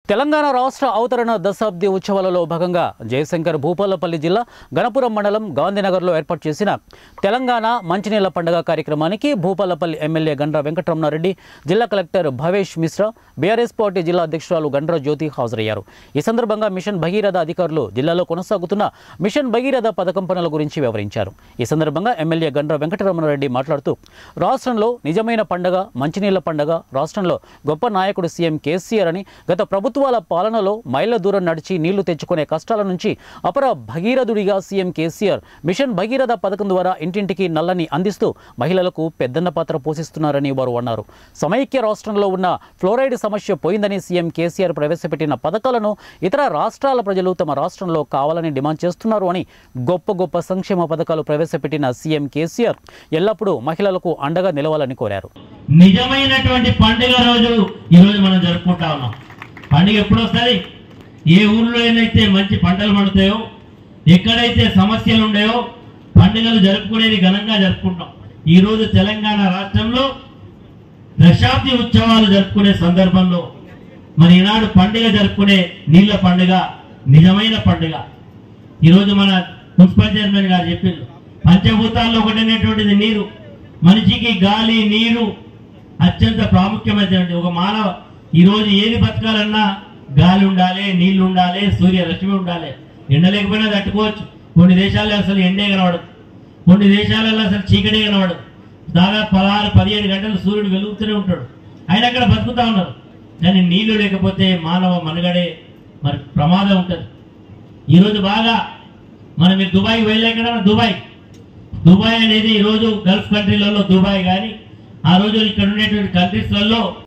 తెలంగాణ రాష్ట్ర అవతరణ దశాబ్ది ఉత్సవాలలో భాగంగా జయశంకర్ భూపాలపల్లి జిల్లా గణపురం మండలం గాంధీనగర్లో ఏర్పాటు చేసిన తెలంగాణ మంచినీళ్ల పండుగ కార్యక్రమానికి భూపాలపల్లి ఎమ్మెల్యే గండ్ర వెంకటరమణారెడ్డి జిల్లా collector Bhavesh Mishra BRS party జిల్లా అధ్యక్షురాలు గండ్ర జ్యోతి హాజరయ్యారు ఈ సందర్భంగా మిషన్ భగీరథ అధికారులు జిల్లాలో కొనసాగుతున్న మిషన్ భగీరథ పథకం పనుల గురించి వివరించారు ఈ సందర్భంగా ఎమ్మెల్యే గండ్ర వెంకటరమణారెడ్డి మాట్లాడుతూ రాష్ట్రంలో నిజమైన పండగ మంచినీళ్ల పండగ రాష్ట్రంలో గొప్ప నాయకుడు సీఎం కేసీఆర్ అని గత ప్రభుత్వాల పాలనలో మైళ్ళ దూరం నడిచి నీళ్లు తెచ్చుకునే కష్టాల నుంచి అపర భగీరథుడిగా సీఎం కేసీఆర్ మిషన్ భగీరథ పథకం ద్వారా ఇంటింటికి నల్లని అందిస్తూ మహిళలకు పెద్దన్న పాత్ర పోషిస్తున్నారని వారు అన్నారు సమైక్య రాష్ట్రంలో ఉన్న ఫ్లోరైడ్ సమస్య పోయిందని సీఎం కేసీఆర్ ప్రవేశపెట్టిన పథకాలను ఇతర రాష్ట్రాల ప్రజలు తమ రాష్ట్రంలో కావాలని డిమాండ్ చేస్తున్నారు అని గొప్ప గొప్ప సంక్షేమ పథకాలు ప్రవేశపెట్టిన సీఎం కేసీఆర్ ఎల్లప్పుడూ మహిళలకు అండగా నిలవాలని కోరారు నిజమైనటువంటి పండుగ రోజు ఈ రోజు మనం జరుపుకుంటా ఉన్నాం పండుగ ఎప్పుడు వస్తుంది ఏ ఊర్లో ఏదైతే మంచి పంటలు పండుతాయో ఎక్కడైతే సమస్యలు ఉన్నాయో పండుగలు జరుపుకునేది ఘనంగా జరుపుకుంటాం ఈ రోజు తెలంగాణ రాష్ట్రంలో దశాబ్ది ఉత్సవాలు జరుపుకునే సందర్భంలో మరి ఈనాడు పండుగ జరుపుకునే నీళ్ళ పండుగ నిజమైన పండుగ ఈరోజు మన మున్సిపల్ చైర్మన్ గారు చెప్పిండ్రు పంచభూతాల్లో ఒకటైనటువంటిది నీరు మనిషికి గాలి నీరు అత్యంత ప్రాముఖ్యమైనటువంటి ఒక మానవ ఈరోజు ఏది బతకాలన్నా గాలి ఉండాలి నీళ్లు ఉండాలి సూర్య రశ్మి ఉండాలి ఎండ లేకపోయినా తట్టుకోవచ్చు కొన్ని దేశాల్లో అసలు ఎండే కనబడదు కొన్ని దేశాలలో అసలు చీకటే కనబడదు దాదాపు పదహారు పదిహేను గంటలు సూర్యుడు వెలుగుతూనే ఉంటాడు ఆయన అక్కడ బతుకుతా ఉన్నారు కానీ నీళ్లు లేకపోతే మానవ మనుగడే మరి ప్రమాదం ఉంటుంది ఈరోజు బాగా మనం మీరు దుబాయ్ వెళ్ళాక దుబాయ్ దుబాయ్ అనేది ఈరోజు గల్ఫ్ కంట్రీలలో దుబాయ్ కానీ ఆ రోజు ఇక్కడ ఉండేటువంటి కంట్రీస్లలో